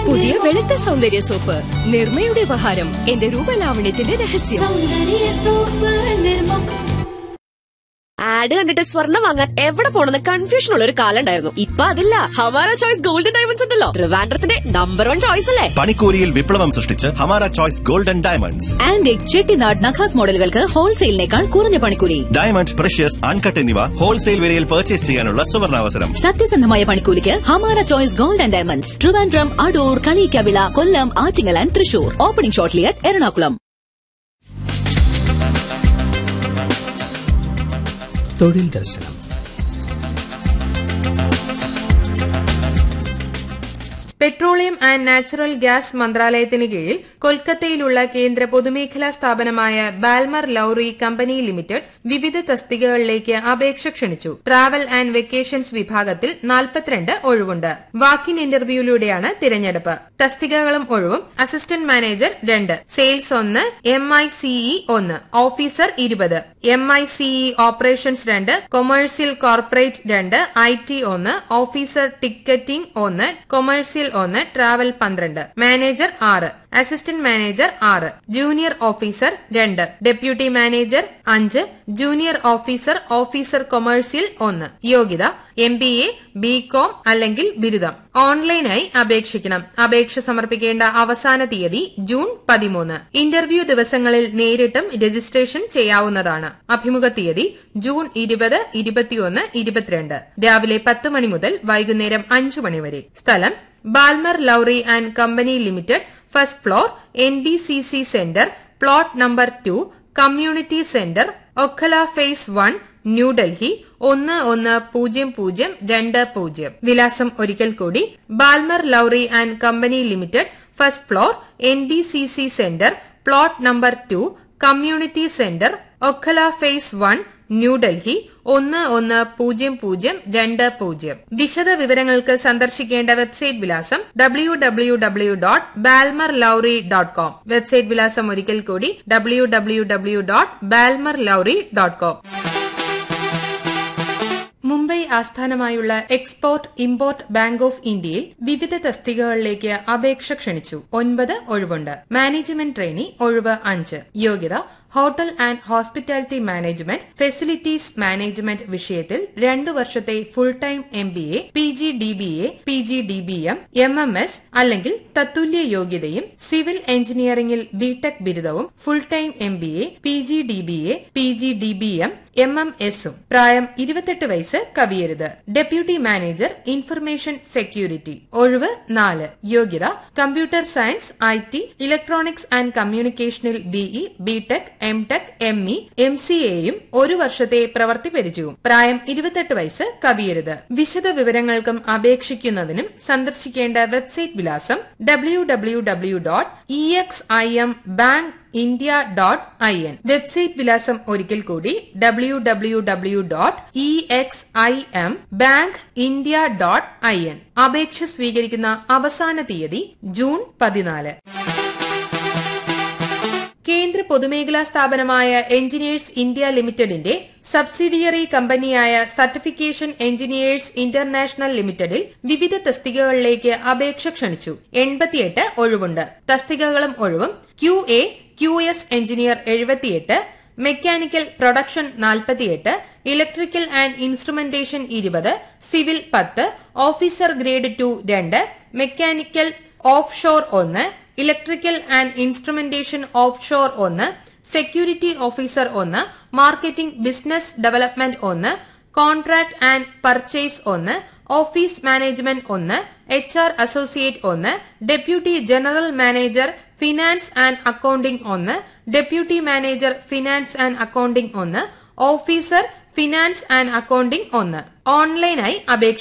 പുതിയ വെളുത്ത സൗന്ദര്യ സോപ്പ് നിർമ്മയുടെ ഉപഹാരം എന്റെ രൂപലാവണ്യത്തിന്റെ രഹസ്യം ആഡ് കണ്ടിട്ട് സ്വർണ്ണം വാങ്ങാൻ എവിടെ പോണെന്ന് കൺഫ്യൂഷൻ ഉള്ള ഒരു കാലം ഉണ്ടായിരുന്നു ഇപ്പൊ അതില്ല ഹമാര ചോയ്സ് ഗോൾഡൻ ഡയമണ്ട്സ് ഉണ്ടല്ലോ ട്രിവാൻഡ്രത്തിന്റെ നമ്പർ വൺ ചോയ്സ് അല്ലേ പണിക്കൂലിയിൽ വിപ്ലവം സൃഷ്ടിച്ച് Hamara choice golden diamonds antique Chettinad നഖാസ് മോഡലുകൾക്ക് ഹോൾസെയിലിനേക്കാൾ കുറഞ്ഞ പണിക്കൂലി ഡയമണ്ട് പ്രഷ്യസ് അൺകട്ട് എന്നിവ ഹോൾസെയിൽ വിലയിൽ പർച്ചേസ് ചെയ്യാനുള്ള സുവർണാവസരം സത്യസന്ധമായ പണിക്കൂലിക്ക് Hamara choice gold and diamonds Trivandrum Adoor Kaliyikkavila Kollam Attingal and Thrissur opening shortly Ernakulam തൊഴിൽ ദർശനം പെട്രോളിയം ആൻഡ് നാച്ചുറൽ ഗ്യാസ് മന്ത്രാലയത്തിന് കീഴിൽ കൊൽക്കത്തയിലുള്ള കേന്ദ്ര പൊതുമേഖലാ സ്ഥാപനമായ ബാൽമർ ലൌറി കമ്പനി ലിമിറ്റഡ് വിവിധ തസ്തികകളിലേക്ക് അപേക്ഷ ക്ഷണിച്ചു ട്രാവൽ ആൻഡ് വെക്കേഷൻസ് വിഭാഗത്തിൽ നാൽപ്പത്തിരണ്ട് ഒഴിവുണ്ട് വാക്കിൻ ഇന്റർവ്യൂയിലൂടെയാണ് തിരഞ്ഞെടുപ്പ് തസ്തികകളും ഒഴിവും അസിസ്റ്റന്റ് മാനേജർ രണ്ട് സെയിൽസ് ഒന്ന് എം ഐ സിഇ ഒന്ന് ഓഫീസർ ഇരുപത് എം ഐ സിഇ ഓപ്പറേഷൻസ് രണ്ട് കൊമേഴ്സ്യൽ കോർപ്പറേറ്റ് രണ്ട് ഐ ടി ഒന്ന് ഓഫീസർ ടിക്കറ്റിംഗ് ഒന്ന് കൊമേഴ്സ്യൽ ഒന്ന് ട്രാവൽ പന്ത്രണ്ട് മാനേജർ ആറ് അസിസ്റ്റന്റ് മാനേജർ ആറ് ജൂനിയർ ഓഫീസർ രണ്ട് ഡെപ്യൂട്ടി മാനേജർ അഞ്ച് ജൂനിയർ ഓഫീസർ ഓഫീസർ കൊമേഴ്സ്യൽ ഒന്ന് യോഗ്യത M B A B com അല്ലെങ്കിൽ ബിരുദം ഓൺലൈനായി അപേക്ഷിക്കണം അപേക്ഷ സമർപ്പിക്കേണ്ട അവസാന തീയതി ജൂൺ പതിമൂന്ന് ഇന്റർവ്യൂ ദിവസങ്ങളിൽ നേരിട്ടും രജിസ്ട്രേഷൻ ചെയ്യാവുന്നതാണ് അഭിമുഖ തീയതി ജൂൺ ഇരുപത് ഇരുപത്തിയൊന്ന് ഇരുപത്തിരണ്ട് രാവിലെ പത്ത് മണി മുതൽ വൈകുന്നേരം അഞ്ചു മണി വരെ സ്ഥലം Balmer Lawrie and company limited first floor N D C C centre plot number two community centre Okhla phase one New Delhi ഒന്ന് ഒന്ന് പൂജ്യം പൂജ്യം രണ്ട് പൂജ്യം വിലാസം ഒരിക്കൽ കൂടി Balmer Lawrie and company limited first floor N D C C centre plot number two community centre Okhla phase one New Delhi ഒന്ന് ഒന്ന് പൂജ്യം പൂജ്യം രണ്ട് പൂജ്യം വിശദ വിവരങ്ങൾക്ക് സന്ദർശിക്കേണ്ട വെബ്സൈറ്റ് വിലാസം W W W dot Balmer Lawrie dot com website വിലാസം ഒരിക്കൽ കൂടി W W W dot Balmer Lawrie dot com Mumbai ആസ്ഥാനമായുള്ള എക്സ്പോർട്ട് ഇമ്പോർട്ട് ബാങ്ക് ഓഫ് ഇന്ത്യയിൽ വിവിധ തസ്തികകളിലേക്ക് അപേക്ഷ ക്ഷണിച്ചു ഒൻപത് ഒഴിവുണ്ട് മാനേജ്മെന്റ് ട്രെയിനി ഒഴിവ് അഞ്ച് യോഗ്യത hotel and hospitality management facilities management വിഷയത്തിൽ രണ്ടു വർഷത്തെ full time M B A P G D B A P G D B M M M S അല്ലെങ്കിൽ തത്തുല്യ യോഗ്യതയും സിവിൽ എഞ്ചിനീയറിംഗിൽ ബിടെക് ബിരുദവും full time M B A P G D B A P G D B M M M എസും പ്രായം ഇരുപത്തെട്ട് വയസ്സ് കവിയരുത് ഡെപ്യൂട്ടി മാനേജർ ഇൻഫർമേഷൻ സെക്യൂരിറ്റി ഒഴിവ് നാല് യോഗ്യത computer science I T electronics and കമ്മ്യൂണിക്കേഷനിൽ B E B Tech M Tech M E M C എയും ഒരു വർഷത്തെ പ്രവൃത്തി പരിചയവും പ്രായം ഇരുപത്തെട്ട് വയസ്സ് കവിയരുത് വിശദ വിവരങ്ങൾക്കും അപേക്ഷിക്കുന്നതിനും സന്ദർശിക്കേണ്ട വെബ്സൈറ്റ് വിലാസം W W W dot E X I M bank India dot I N website വിലാസം ഒരിക്കൽ കൂടി W W W dot E X I M bank India dot I N അപേക്ഷ സ്വീകരിക്കുന്ന അവസാന തീയതി ജൂൺ പതിനാല് കേന്ദ്ര പൊതുമേഖലാ സ്ഥാപനമായ എഞ്ചിനീയേഴ്സ് ഇന്ത്യ ലിമിറ്റഡിന്റെ സബ്സിഡിയറി കമ്പനിയായ സർട്ടിഫിക്കേഷൻ എഞ്ചിനീയേഴ്സ് ഇന്റർനാഷണൽ ലിമിറ്റഡിൽ വിവിധ തസ്തികകളിലേക്ക് അപേക്ഷ ക്ഷണിച്ചു എൺപത്തിയെട്ട് ഒഴിവുണ്ട് തസ്തികകളും ഒഴിവും Q A Q S engineer എഴുപത്തിയെട്ട് മെക്കാനിക്കൽ പ്രൊഡക്ഷൻ നാൽപ്പത്തിയെട്ട് ഇലക്ട്രിക്കൽ ആൻഡ് ഇൻസ്ട്രുമെന്റേഷൻ ഇരുപത് സിവിൽ പത്ത് ഓഫീസർ ഗ്രേഡ് ടു രണ്ട് മെക്കാനിക്കൽ ഓഫ് ഷോർ ഒന്ന് electrical and instrumentation offshore ഒന്ന് സെക്യൂരിറ്റി ഓഫീസർ ഒന്ന് മാർക്കറ്റിംഗ് ബിസിനസ് ഡെവലപ്മെന്റ് ഒന്ന് കോൺട്രാക്ട് ആൻഡ് പർച്ചേസ് ഒന്ന് ഓഫീസ് മാനേജ്മെന്റ് ഒന്ന് എച്ച് ആർ അസോസിയേറ്റ് ഒന്ന് deputy general manager finance and accounting ഒന്ന് deputy manager finance and accounting ഒന്ന് officer finance and accounting ഒന്ന് ഓൺലൈനായി അപേക്ഷ